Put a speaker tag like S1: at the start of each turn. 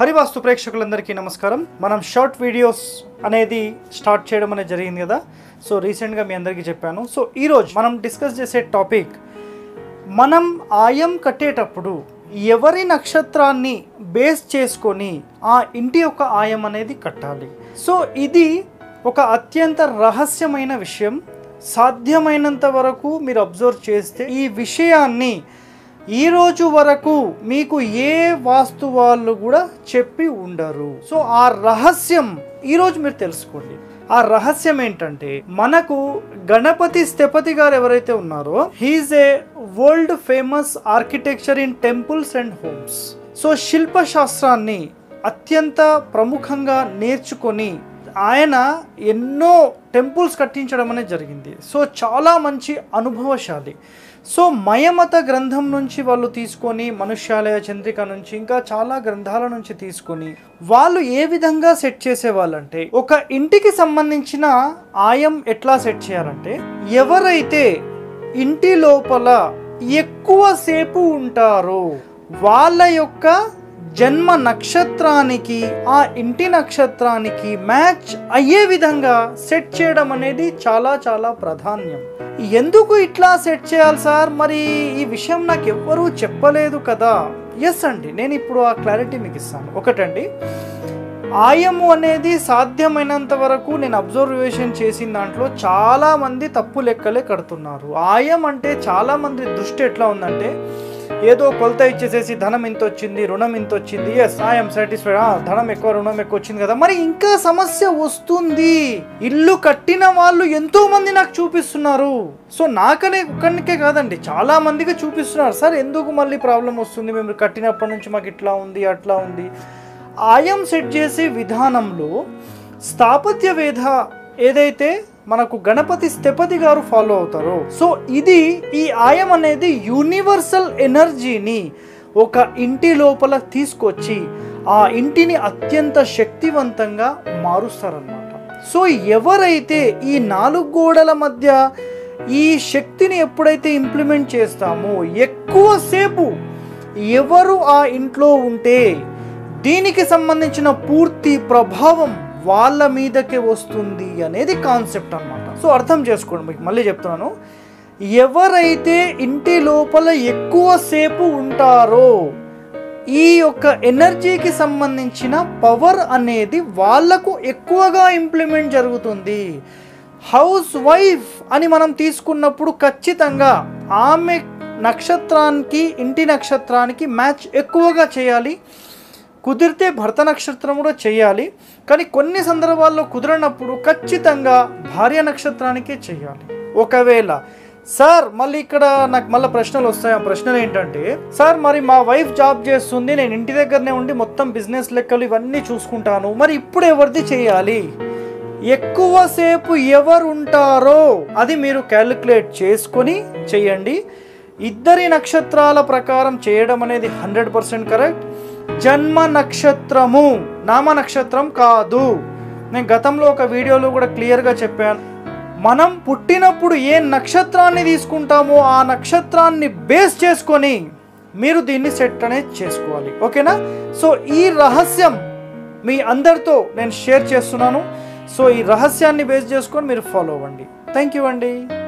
S1: హరివాస్తు ప్రేక్షకులందరికీ నమస్కారం మనం షార్ట్ వీడియోస్ అనేది స్టార్ట్ చేయడం అనేది జరిగింది కదా సో రీసెంట్గా మీ అందరికీ చెప్పాను సో ఈరోజు మనం డిస్కస్ చేసే టాపిక్ మనం ఆయం కట్టేటప్పుడు ఎవరి నక్షత్రాన్ని బేస్ చేసుకొని ఆ ఇంటి యొక్క ఆయం అనేది కట్టాలి సో ఇది ఒక అత్యంత రహస్యమైన విషయం సాధ్యమైనంత వరకు మీరు అబ్జర్వ్ చేస్తే ఈ విషయాన్ని ఈ రోజు వరకు మీకు ఏ వాస్తు వాళ్ళు కూడా చెప్పి ఉండరు సో ఆ రహస్యం ఈరోజు మీరు తెలుసుకోండి ఆ రహస్యం ఏంటంటే మనకు గణపతి స్థపతి గారు ఎవరైతే ఉన్నారో he is a world famous architecture in temples and homes so శిల్పశాస్త్రాన్ని అత్యంత ప్రముఖంగా నేర్చుకొని ఆయన ఎన్నో టెంపుల్స్ కట్టించడం అనేది జరిగింది సో చాలా మంచి అనుభవశాలి సో మయమత గ్రంథం నుంచి వాళ్ళు తీసుకొని మనుష్యాలయ చంద్రిక నుంచి ఇంకా చాలా గ్రంథాల నుంచి తీసుకొని వాళ్ళు ఏ విధంగా సెట్ చేసేవాళ్ళంటే ఒక ఇంటికి సంబంధించిన ఆయం ఎట్లా సెట్ చేయాలంటే ఎవరైతే ఇంటి లోపల ఎక్కువసేపు ఉంటారో వాళ్ళ యొక్క జన్మ నక్షత్రానికి ఆ ఇంటి నక్షత్రానికి మ్యాచ్ అయ్యే విధంగా సెట్ చేయడం అనేది చాలా చాలా ప్రాధాన్యం ఎందుకు ఇట్లా సెట్ చేయాలి సార్ మరి ఈ విషయం నాకు ఎవ్వరూ చెప్పలేదు కదా ఎస్ అండి నేను ఇప్పుడు ఆ క్లారిటీ మీకు ఇస్తాను ఒకటండి ఆయము అనేది సాధ్యమైనంత వరకు నేను అబ్జర్వేషన్ చేసిన దాంట్లో చాలా మంది తప్పు లెక్కలే కడుతున్నారు ఆయం అంటే చాలా మంది దృష్టి ఎట్లా ఉందంటే ఏదో కొలత ఇచ్చేసేసి ధనం ఇంత వచ్చింది రుణం ఇంత వచ్చింది ఎస్ ఐఎమ్ సాటిస్ఫైడ్ ధనం ఎక్కువ రుణం ఎక్కువ వచ్చింది కదా మరి ఇంకా సమస్య వస్తుంది ఇల్లు కట్టిన వాళ్ళు ఎంతో మంది నాకు చూపిస్తున్నారు సో నాకనే ఒక్కడికే కాదండి చాలా మందికి చూపిస్తున్నారు సార్ ఎందుకు మళ్ళీ ప్రాబ్లం వస్తుంది మేము కట్టినప్పటి నుంచి మాకు ఇట్లా ఉంది అట్లా ఉంది ఆయం సెట్ చేసే విధానంలో స్థాపత్య వేద ఏదైతే మనకు గణపతి స్థపతి గారు ఫాలో అవుతారో సో ఇది ఈ ఆయం అనేది యూనివర్సల్ ఎనర్జీని ఒక ఇంటి లోపల తీసుకొచ్చి ఆ ఇంటిని అత్యంత శక్తివంతంగా మారుస్తారనమాట సో ఎవరైతే ఈ నాలుగు గోడల మధ్య ఈ శక్తిని ఎప్పుడైతే ఇంప్లిమెంట్ చేస్తామో ఎక్కువసేపు ఎవరు ఆ ఇంట్లో ఉంటే దీనికి సంబంధించిన పూర్తి ప్రభావం వాళ్ళ మీదకే వస్తుంది అనేది కాన్సెప్ట్ అనమాట సో అర్థం చేసుకోండి మీకు మళ్ళీ చెప్తున్నాను ఎవరైతే ఇంటి లోపల ఎక్కువసేపు ఉంటారో ఈ యొక్క ఎనర్జీకి సంబంధించిన పవర్ అనేది వాళ్లకు ఎక్కువగా ఇంప్లిమెంట్ జరుగుతుంది హౌస్ వైఫ్ అని మనం తీసుకున్నప్పుడు ఖచ్చితంగా ఆమె నక్షత్రానికి ఇంటి నక్షత్రానికి మ్యాచ్ ఎక్కువగా చేయాలి కుదిరితే భర్త నక్షత్రం కూడా చేయాలి కానీ కొన్ని సందర్భాల్లో కుదరనప్పుడు ఖచ్చితంగా భార్య నక్షత్రానికే చేయాలి ఒకవేళ సార్ మళ్ళీ ఇక్కడ నాకు మళ్ళీ ప్రశ్నలు వస్తాయి ఆ ప్రశ్నలు ఏంటంటే సార్ మరి మా వైఫ్ జాబ్ చేస్తుంది నేను ఇంటి దగ్గరనే ఉండి మొత్తం బిజినెస్ లెక్కలు ఇవన్నీ చూసుకుంటాను మరి ఇప్పుడు ఎవరిది చేయాలి ఎక్కువసేపు ఎవరు ఉంటారో అది మీరు క్యాలిక్యులేట్ చేసుకొని చేయండి ఇద్దరి నక్షత్రాల ప్రకారం చేయడం అనేది హండ్రెడ్ పర్సెంట్ కరెక్ట్ జన్మ నక్షత్రము నామ నక్షత్రం కాదు నేను గతంలో ఒక వీడియోలో కూడా క్లియర్గా చెప్పాను మనం పుట్టినప్పుడు ఏ నక్షత్రాన్ని తీసుకుంటామో ఆ నక్షత్రాన్ని బేస్ చేసుకొని మీరు దీన్ని సెట్ అనేది చేసుకోవాలి ఓకేనా సో ఈ రహస్యం మీ అందరితో నేను షేర్ చేస్తున్నాను సో ఈ రహస్యాన్ని బేస్ చేసుకొని మీరు ఫాలో అవ్వండి థ్యాంక్ యూ అండి